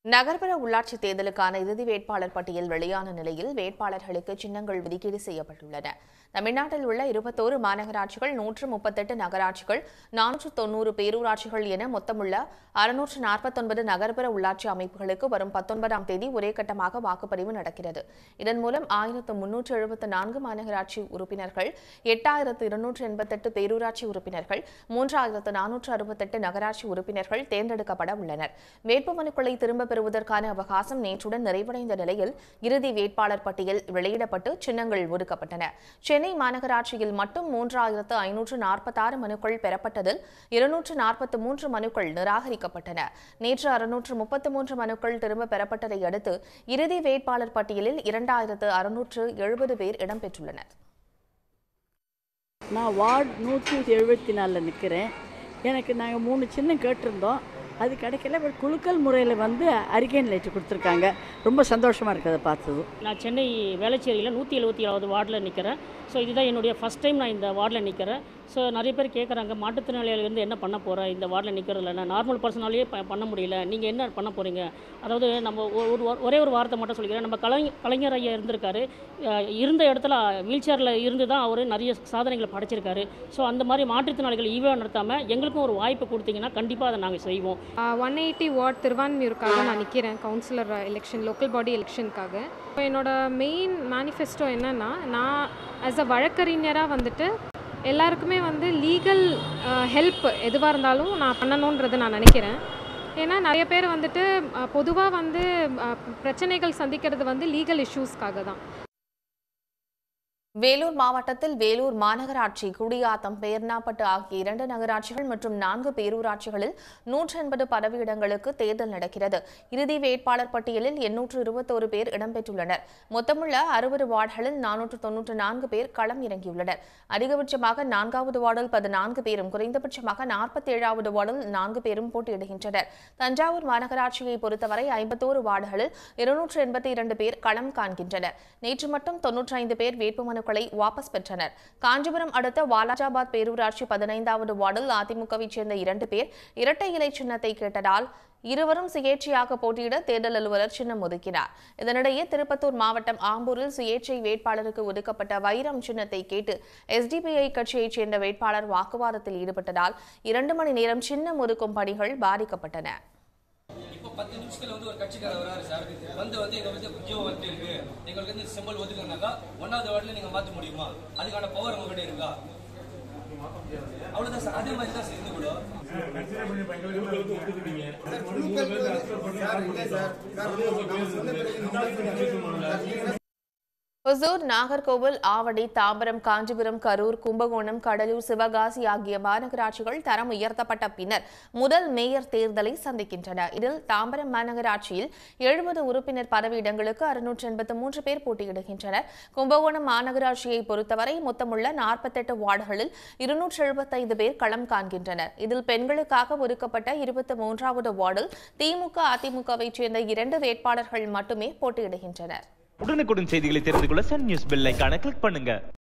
நகர்ப்புற உள்ளாட்சி தேர்தலுக்கான இறுதி வேட்பாளர் பட்டியல் வெளியான நிலையில் வேட்பாளர்களுக்கு சின்னங்கள் ஒதுக்கீடு செய்யப்பட்டுள்ளன தமிழ்நாட்டில் உள்ள இருபத்தோரு மாநகராட்சிகள் நூற்று முப்பத்தெட்டு நகராட்சிகள் நானூற்று தொன்னூறு பேரூராட்சிகள் என மொத்தமுள்ள அறுநூற்று நாற்பத்தொன்பது நகர்ப்புற உள்ளாட்சி அமைப்புகளுக்கு வரும் பத்தொன்பதாம் தேதி ஒரே கட்டமாக வாக்குப்பதிவு நடக்கிறது இதன் மூலம் ஆயிரத்து முன்னூற்று எழுபத்து நான்கு மாநகராட்சி உறுப்பினர்கள் எட்டாயிரத்து இருநூற்று எண்பத்தெட்டு பேரூராட்சி உறுப்பினர்கள் மூன்றாயிரத்து நானூற்று அறுபத்தெட்டு நகராட்சி உறுப்பினர்கள் தேர்ந்தெடுக்கப்பட உள்ளனர் வேட்புமனுக்களை திரும்பப் பெறுவதற்கான அவகாசம் நேற்றுடன் நிறைவடைந்த நிலையில் இறுதி வேட்பாளர் பட்டியல் வெளியிடப்பட்டு சின்னங்கள் ஒதுக்கப்பட்டன சென்னை மாநகராட்சியில் மட்டும் மூன்றாயிரத்து ஐநூற்று நாற்பத்தாறு மனுக்கள் பெறப்பட்டதில் இருநூற்று நாற்பத்தி மூன்று மனுக்கள் நிராகரிக்கப்பட்டன நேற்று அறுநூற்று முப்பத்து மூன்று மனுக்கள் திரும்ப பெறப்பட்டதை அடுத்து இறுதி வேட்பாளர் பட்டியலில் இரண்டாயிரத்து அறுநூற்று எழுபது பேர் இடம்பெற்றுள்ளனர் நான் வார்டு நூற்றி எழுபத்தி நாலில் நிற்கிறேன் எனக்கு நாங்கள் மூணு சின்னம் கேட்டிருந்தோம் அது கிடைக்கல பட் குலுக்கல் முறையில் வந்து அரிக்கன் லைட்டு கொடுத்துருக்காங்க ரொம்ப சந்தோஷமாக இருக்குது அதை பார்த்தது நான் சென்னை வேளச்சேரியில் நூற்றி எழுபத்தி ஏழாவது வார்டில் நிற்கிறேன் ஸோ இதுதான் என்னுடைய ஃபஸ்ட் டைம் நான் இந்த வார்டில் நிற்கிறேன் ஸோ நிறைய பேர் கேட்குறாங்க மாற்றுத்திறனாளியிலேருந்து என்ன பண்ண போகிறேன் இந்த வார்டில் நிற்கிறதுல நான் நார்மல் பர்சனாலேயே ப பண்ண முடியல நீங்கள் என்ன பண்ண போகிறீங்க அதாவது நம்ம ஒ- ஒரு வா- ஒரே ஒரு வார்த்தை மட்டும் சொல்லிக்கிறேன் நம்ம கலைஞர் கலைஞர் ஐயா இருந்திருக்காரு அஹ் இருந்த இடத்துல வீல் சேரில் இருந்து தான் அவர் நிறைய சாதனைகளை படைச்சிருக்காரு ஸோ அந்த மாதிரி மாற்றுத்திறனாளிகள் ஈவே நடத்தாமல் எங்களுக்கும் ஒரு வாய்ப்பு கொடுத்தீங்கன்னா கண்டிப்பாக அதை நாங்கள் செய்வோம் ஒன் எயிட்டி வார்ட் திருவான்மியூருக்காக நான் நிற்கிறேன் கவுன்சிலர் எலெக்ஷன் லோக்கல் பாடி எலெக்ஷனுக்காக இப்போ என்னோட மெயின் மேனிஃபெஸ்டோ என்னன்னா நான் ஆஸ் அ வழக்கறிஞராக வந்துட்டு எல்லாருக்குமே வந்து லீகல் ஹெல்ப் எதுவாக இருந்தாலும் நான் பண்ணணுன்றதை நான் நினைக்கிறேன் ஏன்னா நிறைய பேர் வந்துட்டு பொதுவாக வந்து அஹ், பிரச்சனைகள் சந்திக்கிறது வந்து லீகல் இஷ்யூஸ்க்காக தான் வேலூர் மாவட்டத்தில் வேலூர் மாநகராட்சி குடியாத்தம் பேர்ணாப்பட்டு ஆகிய இரண்டு நகராட்சிகள் மற்றும் நான்கு பேரூராட்சிகளில் நூற்றி எண்பது பதவியிடங்களுக்கு தேர்தல் நடக்கிறது இறுதி வேட்பாளர் பட்டியலில் எண்ணூற்று இருபத்தோரு பேர் இடம்பெற்றுள்ளனர் மொத்தமுள்ள அறுபது வார்டுகளில் நானூற்று தொன்னூற்று நான்கு பேர் களம் இறங்கியுள்ளனர் அதிகபட்சமாக நான்காவது வார்டில் பதினான்கு பேரும் குறைந்தபட்சமாக நாற்பத்தி ஏழாவது வார்டில் நான்கு பேரும் போட்டியிடுகின்றனர் தஞ்சாவூர் மாநகராட்சியை பொறுத்தவரை ஐம்பத்தோரு வார்டுகளில் இருநூற்று எண்பத்தி இரண்டு பேர் களம் காண்கின்றனர் நேற்று மட்டும் தொன்னூற்றி ஐந்து பேர் வேட்புமனுக்களை வாபஸ் பெற்றனர் காஞ்சிபுரம் அடுத்த வாலாஜாபாத் பேரூராட்சி பதினைந்தாவது வார்டில் அதிமுகவைச் சேர்ந்த இரண்டு பேர் இரட்டை இலை சின்னத்தை கேட்டதால் இருவரும் சுயேட்சையாக போட்டியிட தேர்தல் அலுவலர் சின்னம் ஒதுக்கினார் இதனிடையே திருப்பத்தூர் மாவட்டம் ஆம்பூரில் சுயேட்சை வேட்பாளருக்கு ஒதுக்கப்பட்ட வைரம் சின்னத்தை கேட்டு எஸ்டிபிஐ கட்சியைச் சேர்ந்த வேட்பாளர் வாக்குவாதத்தில் ஈடுபட்டதால் இரண்டு மணி நேரம் சின்னம் ஒதுக்கும் பணிகள் பாதிக்கப்பட்டன இப்போ பத்து நிமிஷத்துல வந்து ஒரு கட்சிக்காரர் வராரு சார் வந்து வந்து எங்க வந்து ஜியோ வந்து இருக்கு எங்களுக்கு வந்து சிம்பிள் ஒதுக்குனாக்கா ஒன்னாவது வார்டில் நீங்க மாத்த முடியுமா அதுக்கான பவர் உங்ககிட்ட இருக்கா அவ்வளவுதான் சார் அதே மாதிரி தான் சார் இது கூட ஒசூர் நாகர்கோவில் ஆவடி தாம்பரம் காஞ்சிபுரம் கரூர் கும்பகோணம் கடலூர் சிவகாசி ஆகிய மாநகராட்சிகள் தரம் உயர்த்தப்பட்ட பின்னர் முதல் மேயர் தேர்தலை சந்திக்கின்றன இதில் தாம்பரம் மாநகராட்சியில் எழுபது உறுப்பினர் பதவியிடங்களுக்கு அறுநூற்று எண்பத்து மூன்று பேர் போட்டியிடுகின்றனர் கும்பகோணம் மாநகராட்சியை பொறுத்தவரை மொத்தமுள்ள நாற்பத்தெட்டு வார்டுகளில் இருநூற்று எழுபத்தைந்து பேர் களம் காண்கின்றனர் இதில் பெண்களுக்காக ஒதுக்கப்பட்ட இருபத்தி மூன்றாவது வார்டில் திமுக அதிமுகவைச் சேர்ந்த இரண்டு வேட்பாளர்கள் மட்டுமே போட்டியிடுகின்றனர் உடனுக்குடன் செய்திகளை தெரிந்து கொள்ள சன் நியூஸ் பெல் ஐகானை கிளிக் பண்ணுங்க